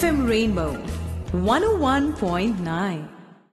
FM Rainbow 101.9.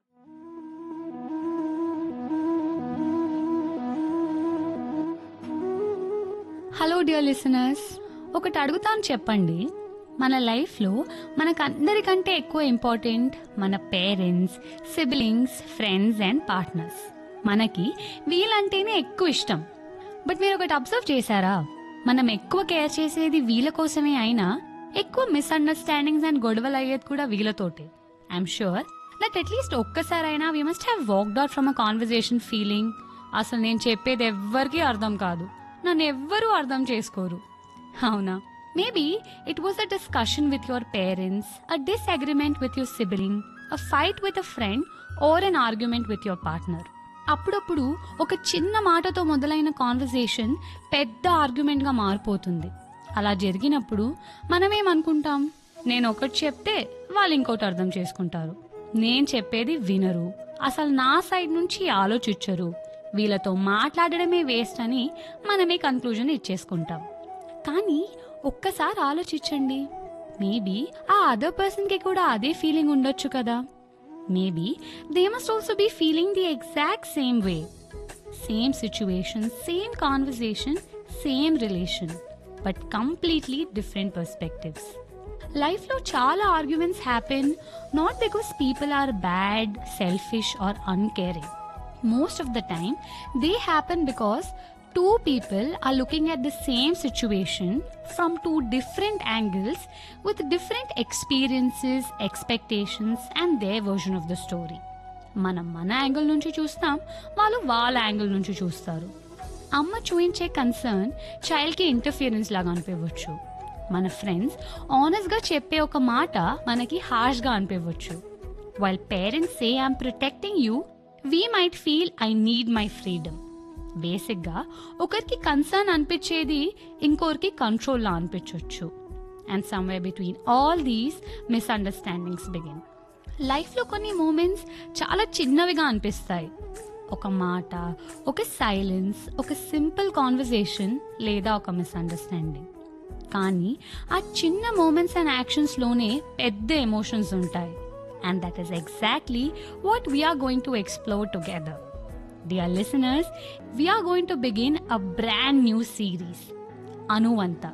Hello dear listeners ఒకటి అడుగుతాను చెప్పండి మన లైఫ్లో మనకందరికంటే ఎక్కువ ఇంపార్టెంట్ మన parents siblings friends and partners మనకి వీళ్ళంటేనే ఎక్కువ ఇష్టం బట్ మీరు ఒకటి అబ్జర్వ్ చేశారా మనం ఎక్కువ కేర్ చేసేది వీళ్ళ కోసమే అయినా ఎక్కువ మిస్అండర్స్టాండింగ్స్ అండ్ గొడవలు అయ్యేది కూడా వీళ్ళతోటే ఐఎమ్ షూర్ దట్ అట్లీస్ట్ ఒక్కసారైనా we must have walked out from a conversation feeling అసలు నేను చెప్పేది ఎవ్వరికీ అర్థం కాదు నన్ను ఎవ్వరూ అర్థం చేసుకోరు అవునా maybe it was a discussion with your parents a disagreement with your sibling a fight with a friend or an argument with your partner అప్పుడప్పుడు ఒక చిన్న మాటతో మొదలైన కాన్వర్సేషన్ పెద్ద ఆర్గ్యుమెంట్ గా మారిపోతుంది అలా జరిగినప్పుడు మనమేమనుకుంటాం నేను ఒకటి చెప్తే వాళ్ళు ఇంకోటి అర్థం చేసుకుంటారు నేను చెప్పేది వినరు అసలు నా సైడ్ నుంచి ఆలోచించరు వీళ్ళతో మాట్లాడడమే వేస్ట్ అని మనమే కన్క్లూజన్ ఇచ్చేసుకుంటాం కానీ ఒక్కసారి ఆలోచించండి మేబీ ఆ అదర్ పర్సన్కి కూడా అదే ఫీలింగ్ ఉండొచ్చు కదా maybe they must also be feeling the exact same way same situation same conversation same relation but completely different perspectives లైఫ్లో చాలా arguments happen not because people are bad selfish or uncaring most of the time they happen because two people are looking at the same situation from two different angles with different experiences expectations and their version of the story మనం మన angle నుంచి చూస్తాం వాళ్ళు వాళ్ళ angle నుంచి చూస్తారు అమ్మ చూపించే కన్సర్న్ చైల్డ్కి ఇంటర్ఫియరెన్స్ లాగా అనిపించవచ్చు మన ఫ్రెండ్స్ ఆనెస్ట్గా చెప్పే ఒక మాట మనకి హార్ష్గా అనిపించవచ్చు while parents say I'm protecting you we might feel I need my freedom బేసిక్గా ఒకరికి కన్సర్న్ అనిపించేది ఇంకొకరికి కంట్రోల్లా అనిపించవచ్చు and somewhere between all these misunderstandings begin లైఫ్లో కొన్ని మూమెంట్స్ చాలా చిన్నవిగా అనిపిస్తాయి ఒక మాట ఒక సైలెన్స్ ఒక సింపుల్ కాన్వర్జేషన్ లేదా ఒక మిస్అండర్స్టాండింగ్ కానీ ఆ చిన్న మూమెంట్స్ అండ్ యాక్షన్స్లోనే పెద్ద ఎమోషన్స్ ఉంటాయి And that is exactly what we are going to explore together. Dear listeners, we are going to begin a brand new series, Anuvanta.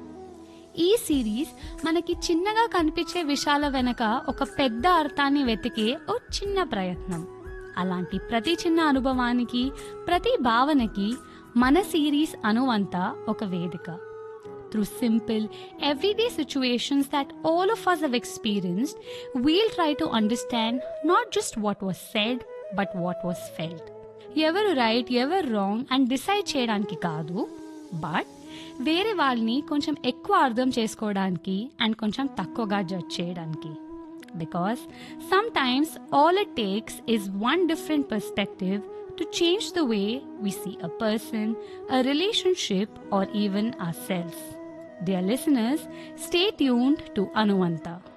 ఈ సిరీస్ మనకి చిన్నగా కనిపించే విషయాల వెనక ఒక పెద్ద అర్థాన్ని వెతికే ఓ చిన్న ప్రయత్నం అలాంటి ప్రతి చిన్న అనుభవానికి ప్రతి భావనకి మన సిరీస్ అనువంత ఒక వేదిక through simple, everyday situations that all of us have experienced, we'll try to understand not just what was said, but what was felt. ఎవరు రైట్ ఎవరు రాంగ్ అండ్ డిసైడ్ చేయడానికి కాదు బట్ వేరే వాళ్ళని కొంచెం ఎక్కువ అర్థం చేసుకోవడానికి అండ్ కొంచెం తక్కువగా జడ్జ్ చేయడానికి because sometimes all it takes is one different perspective to change the way we see a person a relationship or even ourselves Dear listeners, stay tuned to Anuvanta.